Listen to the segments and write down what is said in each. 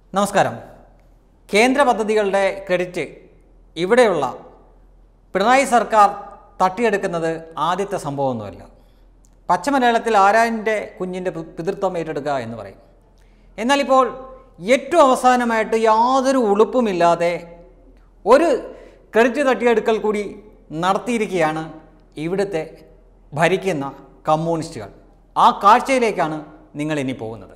നമസ്കാരം കേന്ദ്ര പദ്ധതികളുടെ ക്രെഡിറ്റ് ഇവിടെയുള്ള പിണറായി സർക്കാർ തട്ടിയെടുക്കുന്നത് ആദ്യത്തെ സംഭവമൊന്നുമല്ല പച്ചമലയാളത്തിൽ ആരാൻ്റെ കുഞ്ഞിൻ്റെ പി- പിതൃത്വം ഏറ്റെടുക്കുക എന്ന് പറയും എന്നാൽ ഇപ്പോൾ ഏറ്റവും അവസാനമായിട്ട് യാതൊരു ഉളുപ്പുമില്ലാതെ ഒരു ക്രെഡിറ്റ് തട്ടിയെടുക്കൽ കൂടി നടത്തിയിരിക്കുകയാണ് ഇവിടുത്തെ ഭരിക്കുന്ന കമ്മ്യൂണിസ്റ്റുകൾ ആ കാഴ്ചയിലേക്കാണ് നിങ്ങൾ ഇനി പോകുന്നത്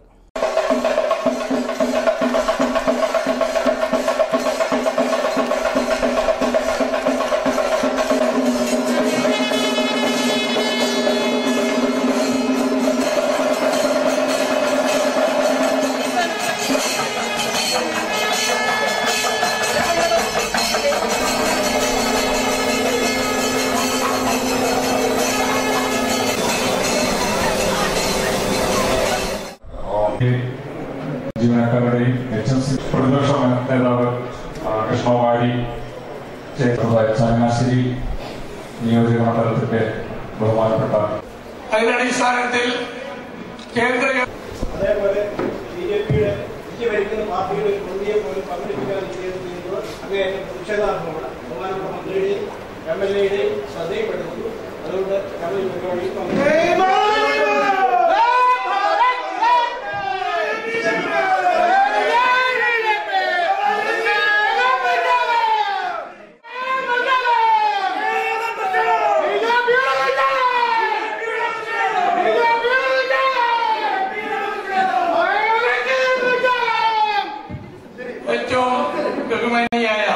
ജീവനക്കാരുടെയും എച്ച് എം സി പ്രതിപക്ഷ നേതാവ് ആ, കൃഷ്ണകുമാരി ചേർന്നതായ ചങ്ങനാശ്ശേരി നിയോജക മണ്ഡലത്തിന്റെ ബഹുമാനപ്പെട്ട അതിന്റെ അടിസ്ഥാനത്തിൽ കേന്ദ്ര അതേപോലെ ബി ജെ പിയുടെ ഇന്ത്യ ഭരിക്കുന്ന പാർട്ടിയുടെ ഒരു പ്രതിയെ പോലും പങ്കെടുപ്പിക്കാൻ ചെയ്യുന്നത് അങ്ങേയറ്റം പ്രതിഷേധാർഹമാണ് ബഹുമാനപ്പെട്ട മന്ത്രിയുടെയും എം എൽ എയുടെയും ശ്രദ്ധയിൽപ്പെടുന്നു അതുകൊണ്ട് ഞങ്ങൾ ഈ പരിപാടിയിൽ പങ്കെടുക്കുന്നു ഏറ്റവും ബഹുമാനിയായ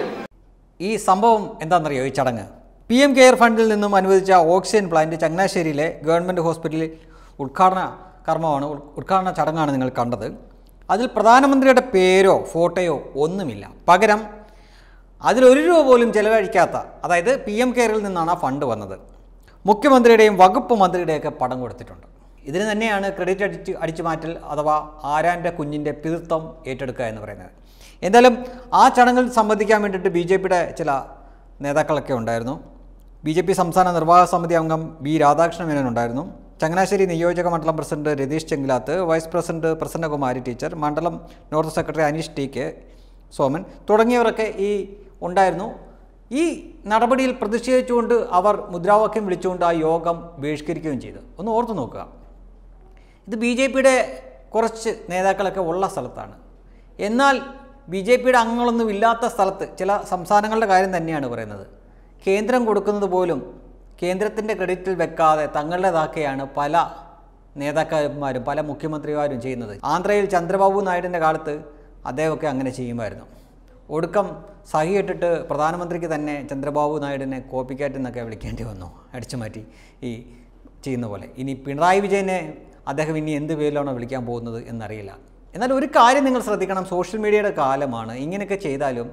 ഈ സംഭവം എന്താണെന്നറിയോ ഈ ചടങ്ങ് പി എം കെയർ ഫണ്ടിൽ നിന്നും അനുവദിച്ച ഓക്സിജൻ പ്ലാന്റ് ചങ്ങനാശ്ശേരിയിലെ ഗവൺമെൻറ് ഹോസ്പിറ്റലിൽ ഉദ്ഘാടന കർമ്മമാണ് ഉദ്- ഉദ്ഘാടന ചടങ്ങാണ് നിങ്ങൾ കണ്ടത് അതിൽ പ്രധാനമന്ത്രിയുടെ പേരോ ഫോട്ടോയോ ഒന്നുമില്ല പകരം അതിലൊരു രൂപ പോലും ചെലവഴിക്കാത്ത അതായത് പി എം കെയറിൽ നിന്നാണ് ആ ഫണ്ട് വന്നത് മുഖ്യമന്ത്രിയുടെയും വകുപ്പ് മന്ത്രിയുടെയൊക്കെ പടം കൊടുത്തിട്ടുണ്ട് ഇതിന് തന്നെയാണ് ക്രെഡിറ്റ് അടിച്ച് അടിച്ചു മാറ്റൽ അഥവാ ആരാൻ്റെ കുഞ്ഞിൻ്റെ പിതൃത്വം ഏറ്റെടുക്കുക എന്ന് പറയുന്നത് എന്തായാലും ആ ചടങ്ങിൽ സംബന്ധിക്കാൻ വേണ്ടിയിട്ട് ബി ജെ പിയുടെ ചില നേതാക്കളൊക്കെ ഉണ്ടായിരുന്നു ബി ജെ പി സംസ്ഥാന നിർവാഹക സമിതി അംഗം ബി രാധാകൃഷ്ണ മേനോൻ ഉണ്ടായിരുന്നു ചങ്ങനാശ്ശേരി നിയോജക മണ്ഡലം president Ratheesh Chenkilath vice president Prasannakumari teacher മണ്ഡലം north secretary Aneesh T K Soman തുടങ്ങിയവരൊക്കെ ഈ ഉണ്ടായിരുന്നു ഈ നടപടിയിൽ പ്രതിഷേധിച്ചുകൊണ്ട് അവർ മുദ്രാവാക്യം വിളിച്ചുകൊണ്ട് ആ യോഗം ബഹിഷ്കരിക്കുകയും ചെയ്തു ഒന്ന് ഓർത്തു നോക്കുക ഇത് ബി ജെ പിയുടെ കുറച്ച് നേതാക്കളൊക്കെ ഉള്ള സ്ഥലത്താണ് എന്നാൽ ബി ജെ പിയുടെ അംഗങ്ങളൊന്നും ഇല്ലാത്ത സ്ഥലത്ത് ചില സംസ്ഥാനങ്ങളുടെ കാര്യം തന്നെയാണ് പറയുന്നത് കേന്ദ്രം കൊടുക്കുന്നത് പോലും കേന്ദ്രത്തിൻ്റെ ക്രെഡിറ്റിൽ വെക്കാതെ തങ്ങളുടേതാക്കെയാണ് പല നേതാക്കന്മാരും പല മുഖ്യമന്ത്രിമാരും ചെയ്യുന്നത് ആന്ധ്രയിൽ ചന്ദ്രബാബു നായിഡുവിൻ്റെ കാലത്ത് അദ്ദേഹമൊക്കെ അങ്ങനെ ചെയ്യുമായിരുന്നു ഒടുക്കം സഹിയിട്ടിട്ട് പ്രധാനമന്ത്രിക്ക് തന്നെ ചന്ദ്രബാബു നായിഡുവിനെ കോപ്പിക്കാറ്റ് എന്നൊക്കെ വിളിക്കേണ്ടി വന്നു അടിച്ചു മാറ്റി ഈ ചെയ്യുന്ന പോലെ ഇനി പിണറായി വിജയനെ അദ്ദേഹം ഇനി എന്ത് പേരിലാണോ വിളിക്കാൻ പോകുന്നത് എന്നറിയില്ല എന്നാൽ ഒരു കാര്യം നിങ്ങൾ ശ്രദ്ധിക്കണം സോഷ്യൽ മീഡിയയുടെ കാലമാണ് ഇങ്ങനെയൊക്കെ ചെയ്താലും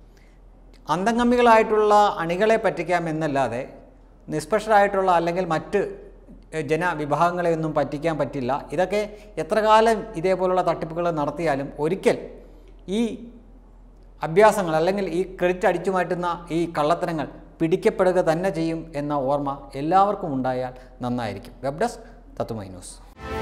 അന്തംഗമ്മികളായിട്ടുള്ള അണികളെ പറ്റിക്കാം എന്നല്ലാതെ നിഷ്പക്ഷരായിട്ടുള്ള അല്ലെങ്കിൽ മറ്റ് എഹ്, ജനവിഭാഗങ്ങളെയൊന്നും പറ്റിക്കാൻ പറ്റില്ല ഇതൊക്കെ എത്ര കാലം ഇതേപോലുള്ള തട്ടിപ്പുകൾ നടത്തിയാലും ഒരിക്കൽ ഈ അഭ്യാസങ്ങൾ അല്ലെങ്കിൽ ഈ ക്രെഡിറ്റ് അടിച്ചു മാറ്റുന്ന ഈ കള്ളത്തരങ്ങൾ പിടിക്കപ്പെടുക തന്നെ ചെയ്യും എന്ന ഓർമ്മ എല്ലാവർക്കും ഉണ്ടായാൽ നന്നായിരിക്കും വെബ് ഡെസ്ക് തത്തുമൈ ന്യൂസ്